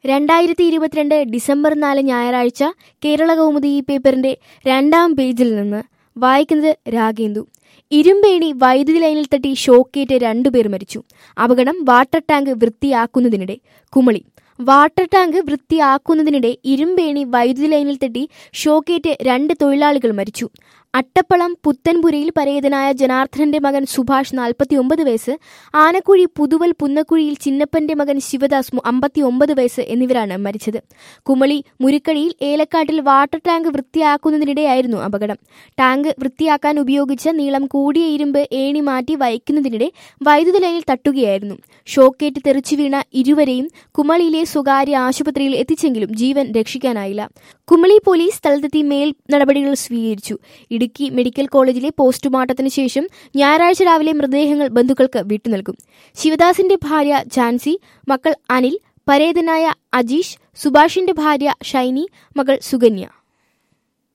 രണ്ടായിരത്തി ഇരുപത്തിരണ്ട് ഡിസംബർ നാല് ഞായറാഴ്ച കേരള കൗമുദി ഈ പേപ്പറിന്റെ രണ്ടാം പേജിൽ നിന്ന് വായിക്കുന്നത് രാഗേന്ദു ഇരുമ്പേണി വൈദ്യുതി ലൈനിൽ തട്ടി ഷോക്കേറ്റ് രണ്ടുപേർ മരിച്ചു അപകടം വാട്ടർ ടാങ്ക് വൃത്തിയാക്കുന്നതിനിടെ കുമളി വാട്ടർ ടാങ്ക് വൃത്തിയാക്കുന്നതിനിടെ ഇരുമ്പേണി വൈദ്യുതി ലൈനിൽ തട്ടി ഷോക്കേറ്റ് രണ്ട് തൊഴിലാളികൾ മരിച്ചു അട്ടപ്പളം പുത്തൻപുരയിൽ പരേതനായ ജനാർദ്ദനന്റെ മകൻ സുഭാഷ് നാൽപ്പത്തി ഒമ്പത് വയസ്സ് ആനക്കുഴി പുതുവൽ പുന്നക്കുഴിയിൽ ചിന്നപ്പന്റെ മകൻ ശിവദാസ് അമ്പത്തി ഒമ്പത് വയസ്സ് എന്നിവരാണ് മരിച്ചത് കുമളി മുരിക്കടിയിൽ ഏലക്കാട്ടിൽ വാട്ടർ ടാങ്ക് വൃത്തിയാക്കുന്നതിനിടെയായിരുന്നു അപകടം ടാങ്ക് വൃത്തിയാക്കാൻ ഉപയോഗിച്ച നീളം കൂടിയ ഇരുമ്പ് ഏണി മാറ്റി വയ്ക്കുന്നതിനിടെ വൈദ്യുതി ലൈനിൽ തട്ടുകയായിരുന്നു ഷോക്കേറ്റ് തെറിച്ചു വീണ ഇരുവരെയും കുമളിയിലെ സ്വകാര്യ ആശുപത്രിയിൽ എത്തിച്ചെങ്കിലും ജീവൻ രക്ഷിക്കാനായില്ല കുമളി പോലീസ് സ്ഥലത്തെത്തി മേൽ നടപടികൾ സ്വീകരിച്ചു ഇടുക്കി മെഡിക്കൽ കോളേജിലെ പോസ്റ്റ്മോർട്ടത്തിന് ശേഷം ഞായറാഴ്ച രാവിലെ മൃതദേഹങ്ങൾ ബന്ധുക്കൾക്ക് വിട്ടുനൽകും ശിവദാസിന്റെ ഭാര്യ ജാൻസി മക്കൾ അനിൽ പരേതനായ അജീഷ് സുഭാഷിന്റെ ഭാര്യ ഷൈനി മകൾ സുകന്യ